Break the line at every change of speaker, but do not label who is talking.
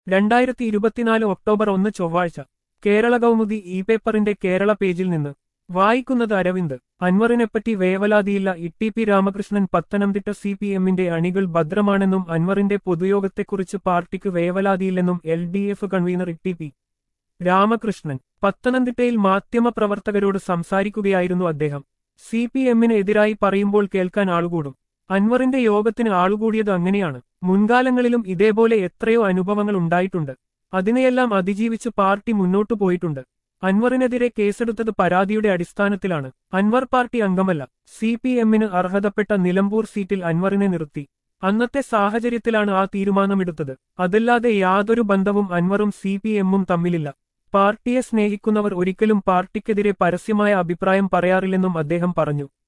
രണ്ടായിരത്തി ഇരുപത്തിനാല് ഒക്ടോബർ ഒന്ന് ചൊവ്വാഴ്ച കേരള കൗമുദി ഇ പേപ്പറിന്റെ കേരള പേജിൽ നിന്ന് വായിക്കുന്നത് അരവിന്ദ് അൻവറിനെപ്പറ്റി വേവലാതിയില്ല E P Ramakrishnan Pathanamthitta C P എമ്മിന്റെ അണികൾ ഭദ്രമാണെന്നും അൻവറിന്റെ പൊതുയോഗത്തെക്കുറിച്ച് പാർട്ടിക്ക് വേവലാതിയില്ലെന്നും L D F convener E P Ramakrishnan പത്തനംതിട്ടയിൽ മാധ്യമപ്രവർത്തകരോട് സംസാരിക്കുകയായിരുന്നു അദ്ദേഹം സി പി എമ്മിന് എതിരായി പറയുമ്പോൾ കേൾക്കാൻ ആളുകൂടും അൻവറിന്റെ യോഗത്തിന് ആളുകൂടിയത് അങ്ങനെയാണ് മുൻകാലങ്ങളിലും ഇതേപോലെ എത്രയോ അനുഭവങ്ങൾ ഉണ്ടായിട്ടുണ്ട് അതിനെയെല്ലാം അതിജീവിച്ച് പാർട്ടി മുന്നോട്ടു പോയിട്ടുണ്ട് അൻവറിനെതിരെ കേസെടുത്തത് പരാതിയുടെ അടിസ്ഥാനത്തിലാണ് അൻവർ പാർട്ടി അംഗമല്ല സി പി എമ്മിന് അർഹതപ്പെട്ട നിലമ്പൂർ സീറ്റിൽ അൻവറിനെ നിർത്തി അന്നത്തെ സാഹചര്യത്തിലാണ് ആ തീരുമാനമെടുത്തത് അതല്ലാതെ യാതൊരു ബന്ധവും അൻവറും സി പി എമ്മും തമ്മിലില്ല പാർട്ടിയെ സ്നേഹിക്കുന്നവർ ഒരിക്കലും പാർട്ടിക്കെതിരെ പരസ്യമായ അഭിപ്രായം പറയാറില്ലെന്നും അദ്ദേഹം പറഞ്ഞു